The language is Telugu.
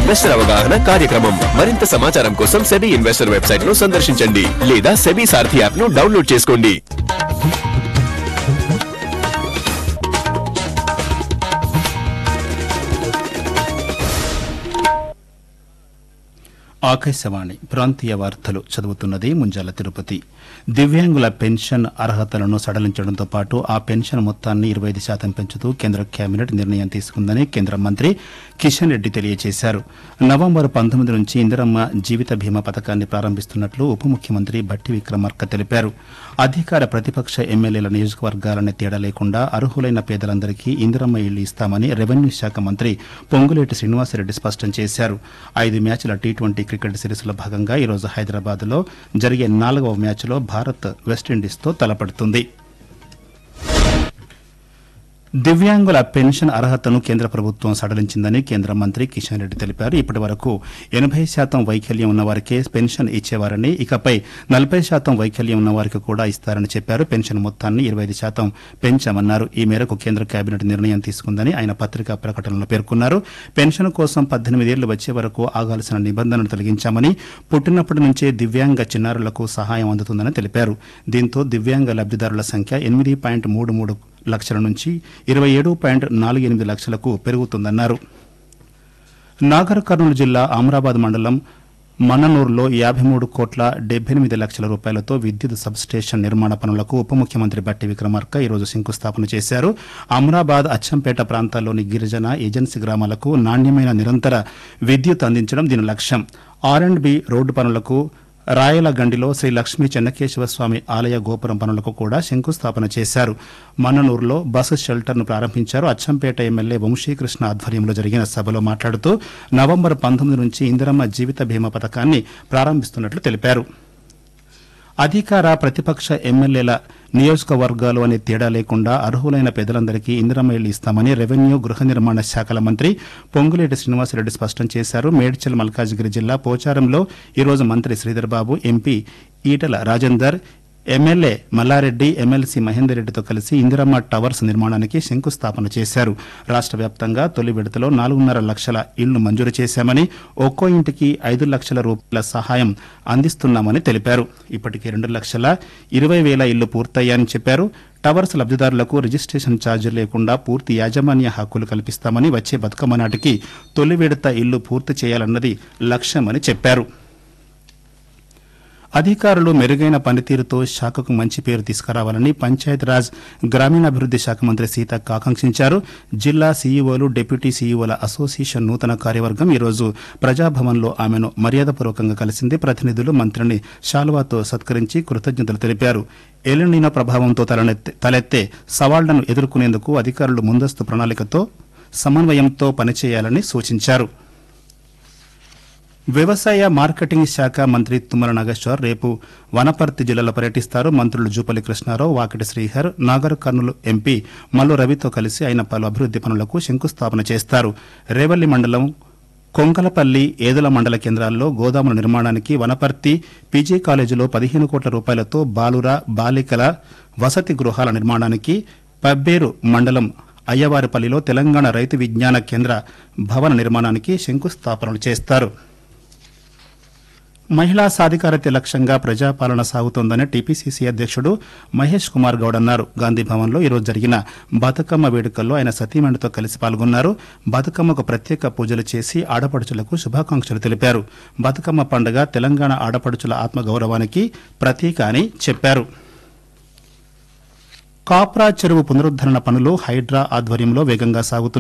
ఇన్వెస్టర్ అవగాహన కార్యక్రమం మరింత సమాచారం కోసం సెబీ ఇన్వెస్టర్ వెబ్సైట్ ను సందర్శించండి లేదా సెబీ సారథి యాప్ ను డౌన్లోడ్ చేసుకోండి ఆకాశవాణి ప్రాంతీయ వార్తలు చదువుతున్నది ముంజాల తిరుపతి దివ్యాంగుల పెన్షన్ అర్హతలను సడలించడంతో పాటు ఆ పెన్షన్ మొత్తాన్ని ఇరవై ఐదు శాతం పెంచుతూ కేంద్ర కేబినెట్ నిర్ణయం తీసుకుందని కేంద్ర మంత్రి కిషన్ రెడ్డి తెలియజేశారు నవంబర్ పంతొమ్మిది నుంచి ఇందిరమ్మ జీవిత బీమా పథకాన్ని ప్రారంభిస్తున్నట్లు ఉప ముఖ్యమంత్రి భట్టి విక్రమార్క తెలిపారు అధికార ప్రతిపక్ష ఎమ్మెల్యేల నియోజకవర్గాలనే తేడా లేకుండా అర్హులైన పేదలందరికీ ఇందిరమ్మ ఇళ్లు ఇస్తామని రెవెన్యూ శాఖ మంత్రి పొంగులేటి శ్రీనివాసరెడ్డి స్పష్టం చేశారు ఐదు మ్యాచ్ల టీ ట్వంటీ క్రికెట్ సిరీస్లో భాగంగా ఈరోజు హైదరాబాద్లో జరిగే నాలుగవ మ్యాచ్లో భారత్ వెస్టిండీస్తో తలపడుతుంది దివ్యాంగుల పెన్షన్ అర్హతను కేంద్ర ప్రభుత్వం సడలించిందని కేంద్ర మంత్రి కిషన్ రెడ్డి తెలిపారు ఇప్పటి వరకు ఎనభై శాతం వైకల్యం ఉన్న వారికే పెన్షన్ ఇచ్చేవారని ఇకపై నలభై శాతం వైకల్యం ఉన్న వారికి కూడా ఇస్తారని చెప్పారు పెన్షన్ మొత్తాన్ని ఇరవై ఐదు శాతం పెంచామన్నారు ఈ మేరకు కేంద్ర కేబినెట్ నిర్ణయం తీసుకుందని ఆయన పత్రికా ప్రకటనలో పేర్కొన్నారు పెన్షన్ కోసం పద్దెనిమిదేళ్లు వచ్చే వరకు ఆగాల్సిన నిబంధనలు తొలగించామని పుట్టినప్పటి నుంచే దివ్యాంగ చిన్నారులకు సహాయం అందుతుందని తెలిపారు దీంతో దివ్యాంగ లబ్దిదారుల సంఖ్య ఎనిమిది పాయింట్ మూడు మూడు లక్షల నుంచి ఇరవై ఏడు పాయింట్ నాలుగు ఎనిమిది లక్షలకు పెరుగుతుందన్నారు నాగర్ కర్నూలు జిల్లా అమరాబాద్ మండలం మన్ననూరులో యాభై మూడు కోట్ల డెబ్బై ఎనిమిది లక్షల రూపాయలతో విద్యుత్ సబ్స్టేషన్ నిర్మాణ పనులకు ఉప ముఖ్యమంత్రి బట్టి విక్రమార్క ఈరోజు శంకుస్థాపన చేశారు అమరాబాద్ అచ్చంపేట ప్రాంతాల్లోని గిరిజన ఏజెన్సీ గ్రామాలకు నాణ్యమైన నిరంతర విద్యుత్ అందించడం దీని లక్ష్యం ఆర్ అండ్ బి రోడ్డు పనులకు రాయలగండిలో శ్రీ లక్ష్మీ చెన్నకేశవ స్వామి ఆలయ గోపురం పనులకు కూడా శంకుస్థాపన చేశారు మన్ననూరులో బస్సు షెల్టర్ను ప్రారంభించారు అచ్చంపేట ఎమ్మెల్యే వంశీకృష్ణ ఆధ్వర్యంలో జరిగిన సభలో మాట్లాడుతూ నవంబర్ పంతొమ్మిది నుంచి ఇందిరమ్మ జీవిత బీమా పథకాన్ని ప్రారంభిస్తున్నట్లు తెలిపారు అధికార ప్రతిపక్ష ఎమ్మెల్యేల నియోజకవర్గాలు అనే తేడా లేకుండా అర్హులైన పేదలందరికీ ఇందిరమ్మ ఇళ్లు ఇస్తామని రెవెన్యూ గృహ నిర్మాణ శాఖల మంత్రి పొంగులేటి శ్రీనివాసరెడ్డి స్పష్టం చేశారు మేడ్చల్ మల్కాజ్గిరి జిల్లా పోచారంలో ఈరోజు మంత్రి Sridhar Babu MP Etela Rajender MLA Mallareddy MLC Mahender రెడ్డితో కలిసి ఇందిరమ్మ టవర్స్ నిర్మాణానికి శంకుస్థాపన చేశారు రాష్ట్ర వ్యాప్తంగా తొలి విడతలో నాలుగున్నర లక్షల ఇళ్లు మంజూరు చేశామని ఒక్కో ఇంటికి ఐదు లక్షల రూపాయల సహాయం అందిస్తున్నామని తెలిపారు ఇప్పటికే రెండు లక్షల ఇరవై వేల ఇళ్లు పూర్తయ్యాయని చెప్పారు టవర్స్ లబ్దిదారులకు రిజిస్ట్రేషన్ ఛార్జీ లేకుండా పూర్తి యాజమాన్య హక్కులు కల్పిస్తామని వచ్చే బతుకమ్మ నాటికి తొలి విడత ఇళ్లు పూర్తి చేయాలన్నది లక్ష్యమని చెప్పారు అధికారులు మెరుగైన పనితీరుతో శాఖకు మంచి పేరు తీసుకురావాలని పంచాయతీరాజ్ గ్రామీణాభివృద్ది శాఖ మంత్రి సీతక్క ఆకాంక్షించారు జిల్లా సీఈఓలు డిప్యూటీ సీఈఓల అసోసియేషన్ నూతన కార్యవర్గం ఈరోజు ప్రజాభవన్లో ఆమెను మర్యాదపూర్వకంగా కలిసింది ప్రతినిధులు మంత్రిని శాలువాతో సత్కరించి కృతజ్ఞతలు తెలిపారు ఎల్లుండిన ప్రభావంతో తలనెత్తే తలెత్తే సవాళ్లను ఎదుర్కొనేందుకు అధికారులు ముందస్తు ప్రణాళికతో సమన్వయంతో పనిచేయాలని సూచించారు వ్యవసాయ మార్కెటింగ్ శాఖ మంత్రి తుమ్మల నాగేశ్వర్ రేపు వనపర్తి జిల్లాలో పర్యటిస్తారు మంత్రులు జూపల్లి కృష్ణారావు వాకిటి శ్రీహర్ నాగర్ కర్నూలు ఎంపీ మల్లు రవితో కలిసి ఆయన పలు అభివృద్ది పనులకు శంకుస్థాపన చేస్తారు రేవల్లి మండలం కొంకలపల్లి ఏదుల మండల కేంద్రాల్లో గోదాముల నిర్మాణానికి వనపర్తి పీజీ కాలేజీలో పదిహేను కోట్ల రూపాయలతో బాలుర బాలికల వసతి గృహాల నిర్మాణానికి పబ్బేరు మండలం అయ్యవారిపల్లిలో తెలంగాణ రైతు విజ్ఞాన కేంద్ర భవన నిర్మాణానికి శంకుస్థాపనలు చేస్తారు మహిళా సాధికారత లక్ష్యంగా ప్రజాపాలన సాగుతోందని టీపీసీసీ అధ్యక్షుడు మహేష్ కుమార్ గౌడ్ అన్నారు గాంధీ భవన్లో ఈరోజు జరిగిన బతుకమ్మ వేడుకల్లో ఆయన సతీమణితో కలిసి పాల్గొన్నారు బతుకమ్మకు ప్రత్యేక పూజలు చేసి ఆడపడుచులకు శుభాకాంక్షలు తెలిపారు బతుకమ్మ పండుగ తెలంగాణ ఆడపడుచుల ఆత్మగౌరవానికి ప్రతీక అని చెప్పారు కాప్రా చెరువు పునరుద్దరణ పనులు హైడ్రా ఆధ్వర్యంలో వేగంగా సాగుతున్నాయి